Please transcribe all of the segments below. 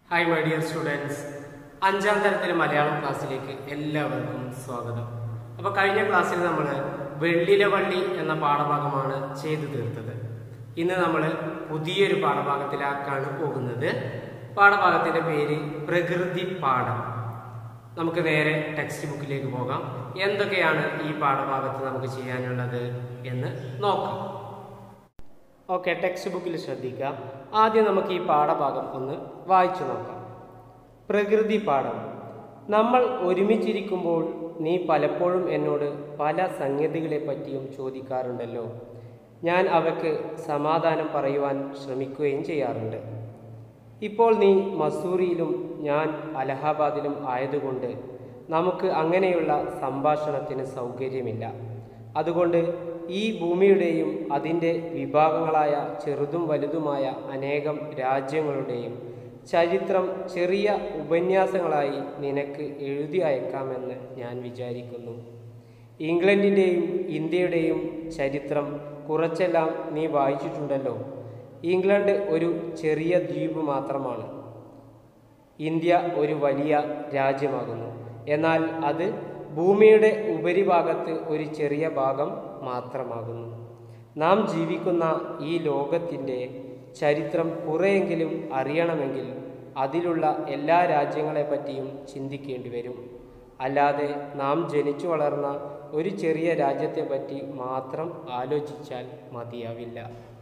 hi my dear students അഞ്ചാം തരത്തിലെ മലയാളം ക്ലാസ്സിലേക്ക് എല്ലാവർക്കും സ്വാഗതം അപ്പോൾ കഴിഞ്ഞ ക്ലാസ്സിൽ നമ്മൾ വെള്ളിലെ വള്ളി എന്ന പാഠഭാഗമാണ് ചെയ്തു തീർത്തത് ഇന്ന് നമ്മൾ പുതിയൊരു പാഠഭാഗത്തിലേക്കാണ് പോകുന്നത് പാഠഭാഗത്തിന്റെ പേര് പ്രകൃതി പാഠം നമുക്ക് നേരെ ടെക്സ്റ്റ് ബുക്കിലേക്ക് പോകാം എന്തൊക്കെയാണ് ഈ പാഠഭാഗത്ത് നമുക്ക് ചെയ്യാനുള്ളത് എന്ന് നോക്കാം ഓക്കെ ടെക്സ്റ്റ് ബുക്കിൽ ശ്രദ്ധിക്കുക ആദ്യം നമുക്ക് ഈ പാഠഭാഗം ഒന്ന് വായിച്ചു നോക്കാം പ്രകൃതി പാഠം നമ്മൾ ഒരുമിച്ചിരിക്കുമ്പോൾ നീ പലപ്പോഴും എന്നോട് പല സംഗതികളെ പറ്റിയും ചോദിക്കാറുണ്ടല്ലോ ഞാൻ അവയ്ക്ക് സമാധാനം പറയുവാൻ ശ്രമിക്കുകയും ചെയ്യാറുണ്ട് ഇപ്പോൾ നീ മസൂറിയിലും ഞാൻ അലഹാബാദിലും ആയതുകൊണ്ട് നമുക്ക് അങ്ങനെയുള്ള സംഭാഷണത്തിന് സൗകര്യമില്ല അതുകൊണ്ട് ഈ ഭൂമിയുടെയും അതിൻ്റെ വിഭാഗങ്ങളായ ചെറുതും വലുതുമായ അനേകം രാജ്യങ്ങളുടെയും ചരിത്രം ചെറിയ ഉപന്യാസങ്ങളായി നിനക്ക് എഴുതി അയക്കാമെന്ന് ഞാൻ വിചാരിക്കുന്നു ഇംഗ്ലണ്ടിൻ്റെയും ഇന്ത്യയുടെയും ചരിത്രം കുറച്ചെല്ലാം നീ വായിച്ചിട്ടുണ്ടല്ലോ ഇംഗ്ലണ്ട് ഒരു ചെറിയ ദ്വീപ് മാത്രമാണ് ഇന്ത്യ ഒരു വലിയ രാജ്യമാകുന്നു എന്നാൽ അത് ഭൂമിയുടെ ഉപരിഭാഗത്ത് ഒരു ചെറിയ ഭാഗം മാത്രമാകുന്നു നാം ജീവിക്കുന്ന ഈ ലോകത്തിൻ്റെ ചരിത്രം കുറെയെങ്കിലും അറിയണമെങ്കിൽ അതിലുള്ള എല്ലാ രാജ്യങ്ങളെപ്പറ്റിയും ചിന്തിക്കേണ്ടി വരും അല്ലാതെ നാം ജനിച്ചു വളർന്ന ഒരു ചെറിയ രാജ്യത്തെപ്പറ്റി മാത്രം ആലോചിച്ചാൽ മതിയാവില്ല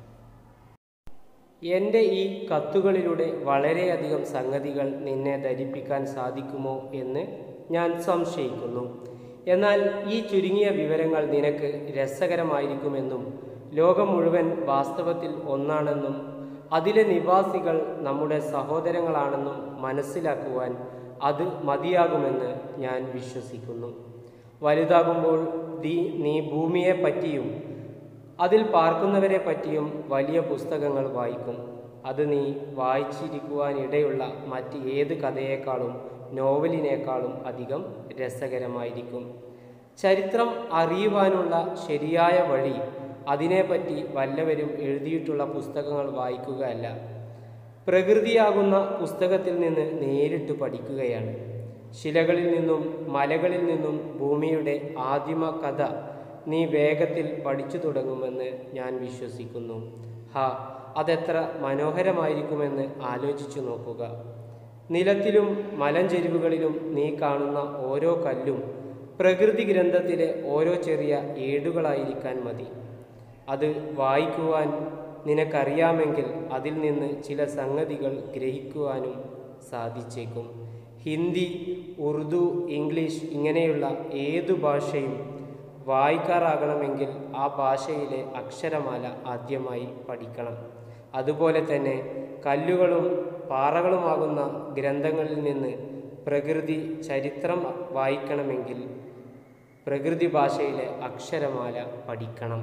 എൻ്റെ ഈ കത്തുകളിലൂടെ വളരെയധികം സംഗതികൾ നിന്നെ ധരിപ്പിക്കാൻ സാധിക്കുമോ എന്ന് ഞാൻ സംശയിക്കുന്നു എന്നാൽ ഈ ചുരുങ്ങിയ വിവരങ്ങൾ നിനക്ക് രസകരമായിരിക്കുമെന്നും ലോകം മുഴുവൻ വാസ്തവത്തിൽ ഒന്നാണെന്നും അതിലെ നിവാസികൾ നമ്മുടെ സഹോദരങ്ങളാണെന്നും മനസ്സിലാക്കുവാൻ അത് മതിയാകുമെന്ന് ഞാൻ വിശ്വസിക്കുന്നു വലുതാകുമ്പോൾ ദീ നീ ഭൂമിയെ പറ്റിയും അതിൽ പാർക്കുന്നവരെ പറ്റിയും വലിയ പുസ്തകങ്ങൾ വായിക്കും അത് നീ വായിച്ചിരിക്കുവാനിടയുള്ള മറ്റ് ഏത് കഥയേക്കാളും നോവലിനേക്കാളും അധികം രസകരമായിരിക്കും ചരിത്രം അറിയുവാനുള്ള ശരിയായ വഴി അതിനെപ്പറ്റി വല്ലവരും എഴുതിയിട്ടുള്ള പുസ്തകങ്ങൾ വായിക്കുക അല്ല പ്രകൃതിയാകുന്ന പുസ്തകത്തിൽ നിന്ന് നേരിട്ട് പഠിക്കുകയാണ് ശിലകളിൽ നിന്നും മലകളിൽ നിന്നും ഭൂമിയുടെ ആദിമ കഥ നീ വേഗത്തിൽ പഠിച്ചു തുടങ്ങുമെന്ന് ഞാൻ വിശ്വസിക്കുന്നു ഹാ അതെത്ര മനോഹരമായിരിക്കുമെന്ന് ആലോചിച്ചു നോക്കുക നിലത്തിലും മലഞ്ചെരിവുകളിലും നീ കാണുന്ന ഓരോ കല്ലും പ്രകൃതി ഗ്രന്ഥത്തിലെ ഓരോ ചെറിയ ഏടുകളായിരിക്കാൻ മതി അത് വായിക്കുവാൻ നിനക്കറിയാമെങ്കിൽ അതിൽ നിന്ന് ചില സംഗതികൾ ഗ്രഹിക്കുവാനും സാധിച്ചേക്കും ഹിന്ദി ഉറുദു ഇംഗ്ലീഷ് ഇങ്ങനെയുള്ള ഏതു ഭാഷയും വായിക്കാറാകണമെങ്കിൽ ആ ഭാഷയിലെ അക്ഷരമാല ആദ്യമായി പഠിക്കണം അതുപോലെ തന്നെ കല്ലുകളും പാറകളുമാകുന്ന ഗ്രന്ഥങ്ങളിൽ നിന്ന് പ്രകൃതി ചരിത്രം വായിക്കണമെങ്കിൽ പ്രകൃതി ഭാഷയിലെ അക്ഷരമാല പഠിക്കണം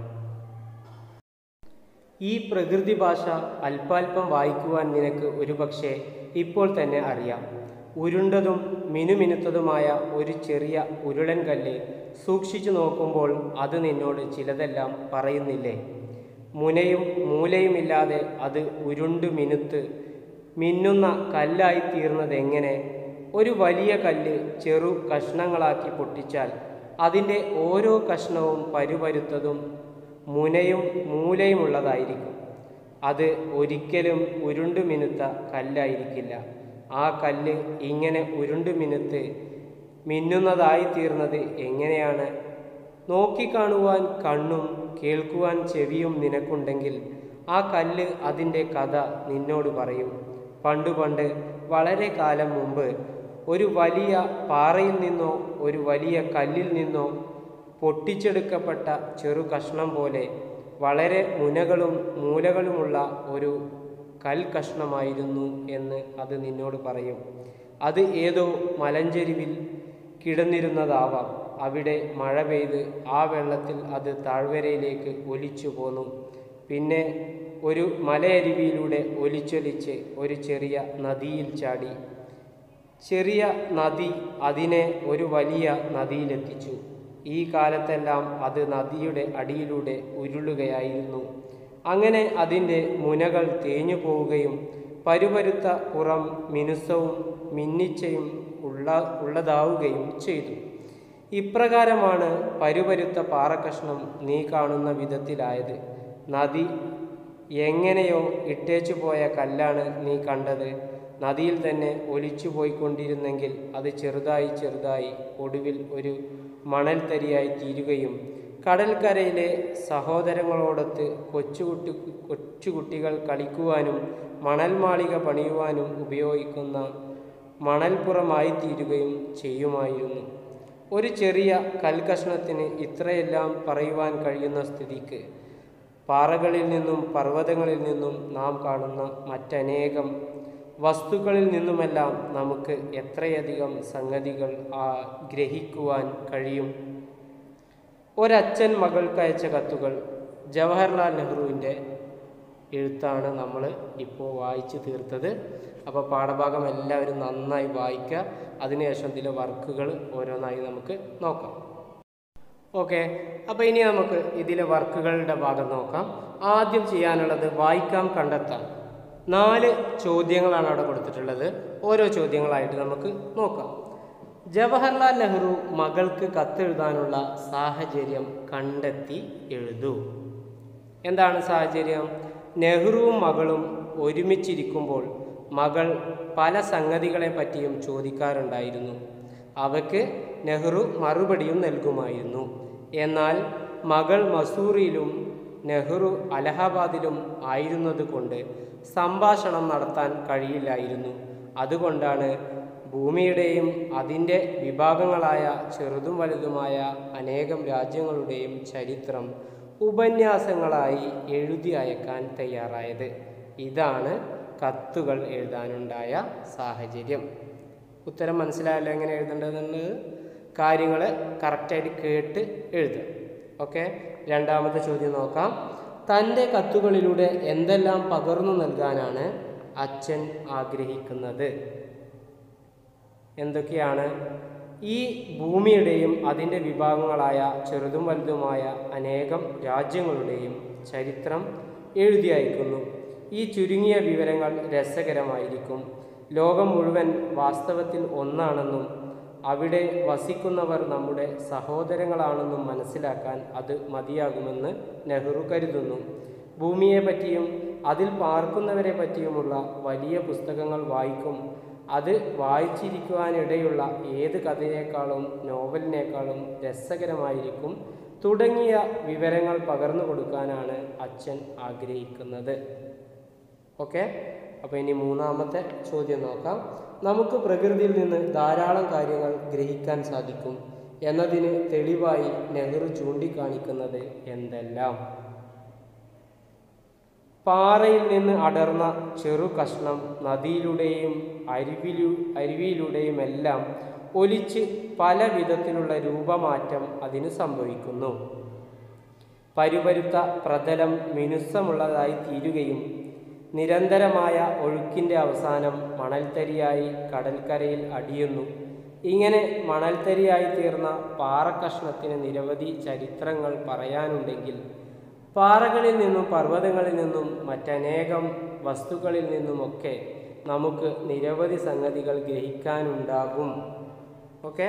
ഈ പ്രകൃതി ഭാഷ അല്പാൽപം വായിക്കുവാൻ നിനക്ക് ഒരുപക്ഷെ ഇപ്പോൾ തന്നെ അറിയാം ഉരുണ്ടതും മിനുമിനുത്തതുമായ ഒരു ചെറിയ ഉരുളൻ കല്ല് സൂക്ഷിച്ചു നോക്കുമ്പോൾ അത് നിന്നോട് ചിലതെല്ലാം പറയുന്നില്ലേ മുനയും മൂലയുമില്ലാതെ അത് ഉരുണ്ടു മിനുത്ത് മിന്നുന്ന കല്ലായി തീർന്നതെങ്ങനെ ഒരു വലിയ കല്ല് ചെറു കഷ്ണങ്ങളാക്കി പൊട്ടിച്ചാൽ അതിൻ്റെ ഓരോ കഷ്ണവും പരുപരുത്തതും മുനയും മൂലയുമുള്ളതായിരിക്കും അത് ഒരിക്കലും ഉരുണ്ടു മിനുത്ത കല്ലായിരിക്കില്ല ആ കല്ല് ഇങ്ങനെ ഉരുണ്ടു മിനുത്ത് മിന്നുന്നതായി തീർന്നത് എങ്ങനെയാണ് നോക്കിക്കാണുവാൻ കണ്ണും കേൾക്കുവാൻ ചെവിയും നിനക്കുണ്ടെങ്കിൽ ആ കല്ല് അതിൻ്റെ കഥ നിന്നോട് പറയും പണ്ടു പണ്ട് വളരെ കാലം മുമ്പ് ഒരു വലിയ പാറയിൽ നിന്നോ ഒരു വലിയ കല്ലിൽ നിന്നോ പൊട്ടിച്ചെടുക്കപ്പെട്ട ചെറു കഷ്ണം പോലെ വളരെ മുനകളും മൂലകളുമുള്ള ഒരു കൽക്കഷ്ണമായിരുന്നു എന്ന് അത് നിന്നോട് പറയും അത് ഏതോ മലഞ്ചെരിവിൽ കിടന്നിരുന്നതാവാം അവിടെ മഴ പെയ്ത് ആ വെള്ളത്തിൽ അത് താഴ്വരയിലേക്ക് ഒലിച്ചു പോന്നു പിന്നെ ഒരു മലയരുവിയിലൂടെ ഒലിച്ചൊലിച്ച് ഒരു ചെറിയ നദിയിൽ ചാടി ചെറിയ നദി അതിനെ ഒരു വലിയ നദിയിലെത്തിച്ചു ഈ കാലത്തെല്ലാം അത് നദിയുടെ അടിയിലൂടെ ഉരുളുകയായിരുന്നു അങ്ങനെ അതിൻ്റെ മുനകൾ തേഞ്ഞു പോവുകയും പരുപരുത്ത പുറം മിനുസവും മിന്നിച്ചയും ഉള്ള ഉള്ളതാവുകയും ചെയ്തു ഇപ്രകാരമാണ് പരുപരുത്ത പാറക്കഷ്ണം നീ കാണുന്ന വിധത്തിലായത് നദി എങ്ങനെയോ ഇട്ടേച്ചു പോയ കല്ലാണ് നീ കണ്ടത് നദിയിൽ തന്നെ ഒലിച്ചു പോയിക്കൊണ്ടിരുന്നെങ്കിൽ അത് ചെറുതായി ചെറുതായി ഒടുവിൽ ഒരു മണൽത്തരിയായി തീരുകയും കടൽക്കരയിലെ സഹോദരങ്ങളോടൊത്ത് കൊച്ചുകുട്ടി കൊച്ചുകുട്ടികൾ കളിക്കുവാനും മണൽമാളിക പണിയുവാനും ഉപയോഗിക്കുന്ന മണൽപ്പുറമായി തീരുകയും ചെയ്യുമായിരുന്നു ഒരു ചെറിയ കൽക്കഷ്ണത്തിന് ഇത്രയെല്ലാം പറയുവാൻ കഴിയുന്ന സ്ഥിതിക്ക് പാറകളിൽ നിന്നും പർവ്വതങ്ങളിൽ നിന്നും നാം കാണുന്ന മറ്റനേകം വസ്തുക്കളിൽ നിന്നുമെല്ലാം നമുക്ക് എത്രയധികം സംഗതികൾ ആ ഗ്രഹിക്കുവാൻ കഴിയും ഒരച്ഛൻ മകൾക്ക് അയച്ച കത്തുകൾ ജവഹർലാൽ നെഹ്റുവിൻ്റെ എഴുത്താണ് നമ്മൾ ഇപ്പോൾ വായിച്ചു തീർത്തത് അപ്പോൾ പാഠഭാഗം എല്ലാവരും നന്നായി വായിക്കുക അതിനുശേഷം ഇതിലെ വർക്കുകൾ ഓരോന്നായി നമുക്ക് നോക്കാം ഓക്കെ അപ്പോൾ ഇനി നമുക്ക് ഇതിലെ വർക്കുകളുടെ ഭാഗം നോക്കാം ആദ്യം ചെയ്യാനുള്ളത് വായിക്കാം കണ്ടെത്താം നാല് ചോദ്യങ്ങളാണ് അവിടെ കൊടുത്തിട്ടുള്ളത് ഓരോ ചോദ്യങ്ങളായിട്ട് നമുക്ക് നോക്കാം ജവഹർലാൽ നെഹ്റു മകൾക്ക് കത്തെഴുതാനുള്ള സാഹചര്യം കണ്ടെത്തി എഴുതൂ എന്താണ് സാഹചര്യം നെഹ്റുവും മകളും ഒരുമിച്ചിരിക്കുമ്പോൾ മകൾ പല സംഗതികളെ പറ്റിയും ചോദിക്കാറുണ്ടായിരുന്നു അവയ്ക്ക് നെഹ്റു മറുപടിയും നൽകുമായിരുന്നു എന്നാൽ മകൾ മസൂറിയിലും നെഹ്റു അലഹബാദിലും ആയിരുന്നതുകൊണ്ട് സംഭാഷണം നടത്താൻ കഴിയില്ലായിരുന്നു അതുകൊണ്ടാണ് ഭൂമിയുടെയും അതിൻ്റെ വിഭാഗങ്ങളായ ചെറുതും വലുതുമായ അനേകം രാജ്യങ്ങളുടെയും ചരിത്രം ഉപന്യാസങ്ങളായി എഴുതി അയക്കാൻ തയ്യാറായത് ഇതാണ് കത്തുകൾ എഴുതാനുണ്ടായ സാഹചര്യം ഉത്തരം മനസ്സിലായല്ലോ എങ്ങനെ എഴുതേണ്ടതെന്നുള്ളത് കാര്യങ്ങൾ കറക്റ്റായിട്ട് കേട്ട് എഴുതുക ഓക്കെ രണ്ടാമത്തെ ചോദ്യം നോക്കാം തൻ്റെ കത്തുകളിലൂടെ എന്തെല്ലാം പകർന്നു നൽകാനാണ് അച്ഛൻ ആഗ്രഹിക്കുന്നത് എന്തൊക്കെയാണ് ഈ ഭൂമിയുടെയും അതിൻ്റെ വിഭാഗങ്ങളായ ചെറുതും വലുതുമായ അനേകം രാജ്യങ്ങളുടെയും ചരിത്രം എഴുതി അയക്കുന്നു ഈ ചുരുങ്ങിയ വിവരങ്ങൾ രസകരമായിരിക്കും ലോകം മുഴുവൻ വാസ്തവത്തിൽ ഒന്നാണെന്നും അവിടെ വസിക്കുന്നവർ നമ്മുടെ സഹോദരങ്ങളാണെന്നും മനസ്സിലാക്കാൻ അത് മതിയാകുമെന്ന് നെഹ്റു കരുതുന്നു ഭൂമിയെ പറ്റിയും അതിൽ പാർക്കുന്നവരെ പറ്റിയുമുള്ള വലിയ പുസ്തകങ്ങൾ വായിക്കും അത് വായിച്ചിരിക്കുവാനിടയുള്ള ഏത് കഥയേക്കാളും നോവലിനേക്കാളും രസകരമായിരിക്കും തുടങ്ങിയ വിവരങ്ങൾ പകർന്നു കൊടുക്കാനാണ് അച്ഛൻ ആഗ്രഹിക്കുന്നത് ഓക്കെ അപ്പോൾ ഇനി മൂന്നാമത്തെ ചോദ്യം നോക്കാം നമുക്ക് പ്രകൃതിയിൽ നിന്ന് ധാരാളം കാര്യങ്ങൾ ഗ്രഹിക്കാൻ സാധിക്കും എന്നതിന് തെളിവായി നെഹ്റു ചൂണ്ടിക്കാണിക്കുന്നത് എന്തെല്ലാം പാറയിൽ നിന്ന് അടർന്ന ചെറു കഷ്ണം നദിയിലൂടെയും അരുവിലു അരുവിയിലൂടെയുമെല്ലാം ഒലിച്ച് പല വിധത്തിലുള്ള രൂപമാറ്റം അതിന് സംഭവിക്കുന്നു പരുപരുത്ത പ്രതലം മിനുസമുള്ളതായി തീരുകയും നിരന്തരമായ ഒഴുക്കിൻ്റെ അവസാനം മണൽത്തരിയായി കടൽക്കരയിൽ അടിയുന്നു ഇങ്ങനെ മണൽത്തരിയായി തീർന്ന പാറക്കഷ്ണത്തിന് നിരവധി ചരിത്രങ്ങൾ പറയാനുണ്ടെങ്കിൽ പാറകളിൽ നിന്നും പർവ്വതങ്ങളിൽ നിന്നും മറ്റനേകം വസ്തുക്കളിൽ നിന്നുമൊക്കെ നമുക്ക് നിരവധി സംഗതികൾ ഗ്രഹിക്കാനുണ്ടാകും ഓക്കെ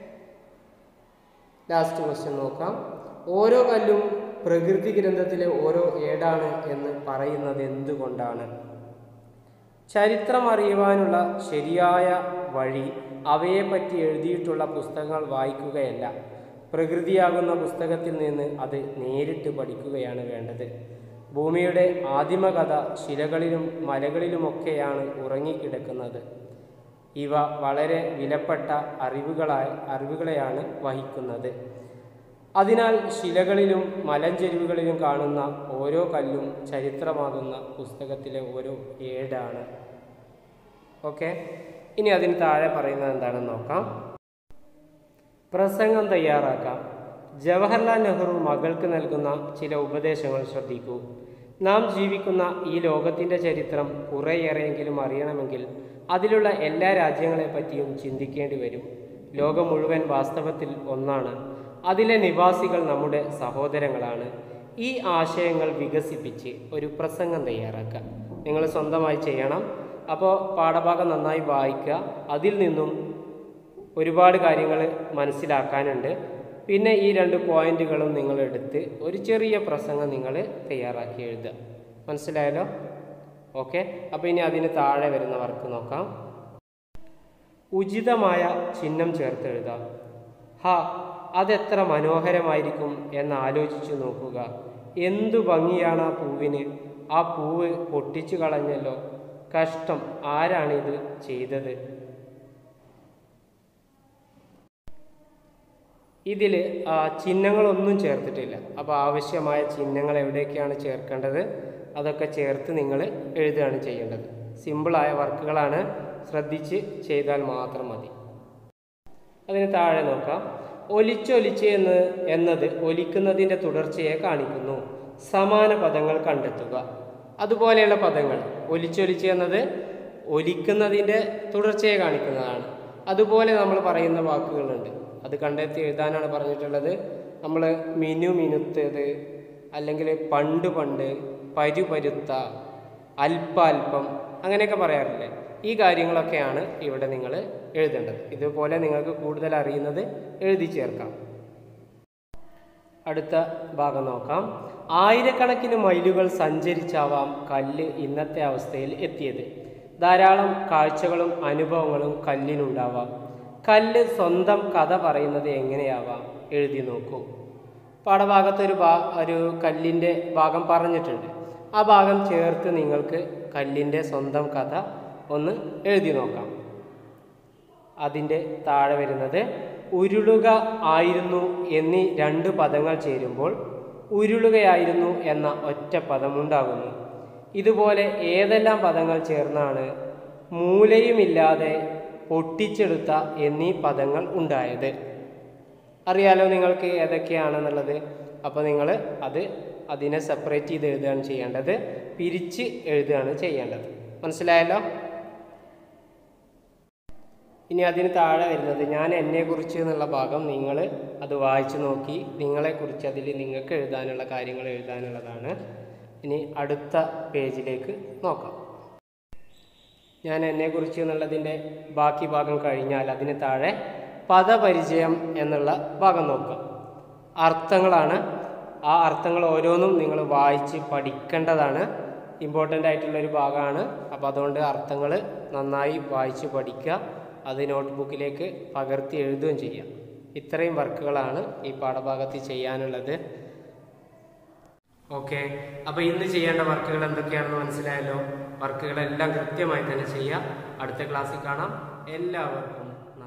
ലാസ്റ്റ് ക്വസ്റ്റ്യൻ നോക്കാം ഓരോ കല്ലും പ്രകൃതി ഗ്രന്ഥത്തിലെ ഓരോ ഏടാണ് എന്ന് പറയുന്നത് എന്തുകൊണ്ടാണ് ചരിത്രം അറിയുവാനുള്ള ശരിയായ വഴി അവയെപ്പറ്റി എഴുതിയിട്ടുള്ള പുസ്തകങ്ങൾ വായിക്കുകയല്ല പ്രകൃതിയാകുന്ന പുസ്തകത്തിൽ നിന്ന് അത് നേരിട്ട് പഠിക്കുകയാണ് വേണ്ടത് ഭൂമിയുടെ ആദിമകഥ ശിലകളിലും മലകളിലുമൊക്കെയാണ് ഉറങ്ങിക്കിടക്കുന്നത് ഇവ വളരെ വിലപ്പെട്ട അറിവുകളായി അറിവുകളെയാണ് വഹിക്കുന്നത് അതിനാൽ ശിലകളിലും മലഞ്ചെരുവുകളിലും കാണുന്ന ഓരോ കല്ലും ചരിത്രമാകുന്ന പുസ്തകത്തിലെ ഓരോ ഏടാണ് ഓക്കെ ഇനി അതിന് താഴെ പറയുന്നത് എന്താണെന്ന് നോക്കാം പ്രസംഗം തയ്യാറാക്കാം ജവഹർലാൽ നെഹ്റു മകൾക്ക് നൽകുന്ന ചില ഉപദേശങ്ങൾ ശ്രദ്ധിക്കൂ നാം ജീവിക്കുന്ന ഈ ലോകത്തിൻ്റെ ചരിത്രം കുറേയേറെയെങ്കിലും അറിയണമെങ്കിൽ അതിലുള്ള എല്ലാ രാജ്യങ്ങളെ പറ്റിയും ചിന്തിക്കേണ്ടി വരും ലോകം മുഴുവൻ വാസ്തവത്തിൽ ഒന്നാണ് അതിലെ നിവാസികൾ നമ്മുടെ സഹോദരങ്ങളാണ് ഈ ആശയങ്ങൾ വികസിപ്പിച്ച് ഒരു പ്രസംഗം തയ്യാറാക്കാം നിങ്ങൾ സ്വന്തമായി ചെയ്യണം അപ്പോൾ പാഠഭാഗം നന്നായി വായിക്കുക അതിൽ നിന്നും ഒരുപാട് കാര്യങ്ങൾ മനസ്സിലാക്കാനുണ്ട് പിന്നെ ഈ രണ്ട് പോയിന്റുകളും നിങ്ങൾ എടുത്ത് ഒരു ചെറിയ പ്രസംഗം നിങ്ങൾ തയ്യാറാക്കി എഴുതുക മനസ്സിലായല്ലോ ഓക്കെ അപ്പോൾ ഇനി അതിന് താഴെ വരുന്ന വർക്ക് നോക്കാം ഉചിതമായ ചിഹ്നം ചേർത്ത് എഴുതാം ഹാ അതെത്ര മനോഹരമായിരിക്കും എന്ന് ആലോചിച്ചു നോക്കുക എന്തു ഭംഗിയാണ് ആ പൂവിന് ആ പൂവ് പൊട്ടിച്ചു കളഞ്ഞല്ലോ കഷ്ടം ആരാണിത് ചെയ്തത് ഇതിൽ ചിഹ്നങ്ങളൊന്നും ചേർത്തിട്ടില്ല അപ്പോൾ ആവശ്യമായ ചിഹ്നങ്ങൾ എവിടെയൊക്കെയാണ് ചേർക്കേണ്ടത് അതൊക്കെ ചേർത്ത് നിങ്ങൾ എഴുതുകയാണ് ചെയ്യേണ്ടത് സിമ്പിളായ വർക്കുകളാണ് ശ്രദ്ധിച്ച് ചെയ്താൽ മാത്രം മതി അതിന് താഴെ നോക്കാം ഒലിച്ചൊലിച്ച് എന്ന് എന്നത് ഒലിക്കുന്നതിൻ്റെ തുടർച്ചയെ കാണിക്കുന്നു സമാന പദങ്ങൾ കണ്ടെത്തുക അതുപോലെയുള്ള പദങ്ങൾ ഒലിച്ചൊലിച്ച് എന്നത് ഒലിക്കുന്നതിൻ്റെ തുടർച്ചയെ കാണിക്കുന്നതാണ് അതുപോലെ നമ്മൾ പറയുന്ന വാക്കുകളുണ്ട് അത് കണ്ടെത്തി എഴുതാനാണ് പറഞ്ഞിട്ടുള്ളത് നമ്മൾ മിനു മിനുത്തത് അല്ലെങ്കിൽ പണ്ട് പണ്ട് പരുപരുത്ത അല്പാൽപ്പം അങ്ങനെയൊക്കെ പറയാറില്ലേ ഈ കാര്യങ്ങളൊക്കെയാണ് ഇവിടെ നിങ്ങൾ എഴുതേണ്ടത് ഇതുപോലെ നിങ്ങൾക്ക് കൂടുതൽ അറിയുന്നത് എഴുതി ചേർക്കാം അടുത്ത ഭാഗം നോക്കാം ആയിരക്കണക്കിന് മൈലുകൾ സഞ്ചരിച്ചാവാം കല്ല് ഇന്നത്തെ അവസ്ഥയിൽ എത്തിയത് ധാരാളം കാഴ്ചകളും അനുഭവങ്ങളും കല്ലിനുണ്ടാവാം കല്ല് സ്വന്തം കഥ പറയുന്നത് എങ്ങനെയാവാം എഴുതി നോക്കൂ പാഠഭാഗത്ത് ഒരു ഭാ ഒരു കല്ലിൻ്റെ ഭാഗം പറഞ്ഞിട്ടുണ്ട് ആ ഭാഗം ചേർത്ത് നിങ്ങൾക്ക് കല്ലിൻ്റെ സ്വന്തം കഥ ഒന്ന് എഴുതി നോക്കാം അതിൻ്റെ താഴെ വരുന്നത് ഉരുളുക ആയിരുന്നു എന്നീ രണ്ട് പദങ്ങൾ ചേരുമ്പോൾ ഉരുളുകയായിരുന്നു എന്ന ഒറ്റ പദമുണ്ടാകുന്നു ഇതുപോലെ ഏതെല്ലാം പദങ്ങൾ ചേർന്നാണ് മൂലയുമില്ലാതെ പൊട്ടിച്ചെടുത്ത എന്നീ പദങ്ങൾ ഉണ്ടായത് അറിയാലോ നിങ്ങൾക്ക് ഏതൊക്കെയാണെന്നുള്ളത് അപ്പോൾ നിങ്ങൾ അത് അതിനെ സെപ്പറേറ്റ് ചെയ്ത് എഴുതുകയാണ് ചെയ്യേണ്ടത് പിരിച്ച് എഴുതുകയാണ് ചെയ്യേണ്ടത് മനസ്സിലായല്ലോ ഇനി അതിന് താഴെ വരുന്നത് ഞാൻ എന്നെക്കുറിച്ച് എന്നുള്ള ഭാഗം നിങ്ങൾ അത് വായിച്ചു നോക്കി നിങ്ങളെക്കുറിച്ച് അതിൽ നിങ്ങൾക്ക് എഴുതാനുള്ള കാര്യങ്ങൾ എഴുതാനുള്ളതാണ് ഇനി അടുത്ത പേജിലേക്ക് നോക്കാം ഞാൻ എന്നെക്കുറിച്ച് എന്നുള്ളതിൻ്റെ ബാക്കി ഭാഗം കഴിഞ്ഞാൽ അതിന് താഴെ പദപരിചയം എന്നുള്ള ഭാഗം നോക്കാം അർത്ഥങ്ങളാണ് ആ അർത്ഥങ്ങൾ ഓരോന്നും നിങ്ങൾ വായിച്ച് പഠിക്കേണ്ടതാണ് ഇമ്പോർട്ടൻ്റ് ആയിട്ടുള്ള ഒരു ഭാഗമാണ് അപ്പോൾ അതുകൊണ്ട് അർത്ഥങ്ങൾ നന്നായി വായിച്ച് പഠിക്കുക അത് നോട്ട്ബുക്കിലേക്ക് പകർത്തി എഴുതുകയും ചെയ്യാം ഇത്രയും വർക്കുകളാണ് ഈ പാഠഭാഗത്ത് ചെയ്യാനുള്ളത് ഓക്കെ അപ്പോൾ ഇന്ന് ചെയ്യേണ്ട വർക്കുകൾ എന്തൊക്കെയാണെന്ന് മനസ്സിലായല്ലോ വർക്കുകളെല്ലാം കൃത്യമായി തന്നെ ചെയ്യാം അടുത്ത ക്ലാസ്സിൽ കാണാം എല്ലാവർക്കും നന്ദി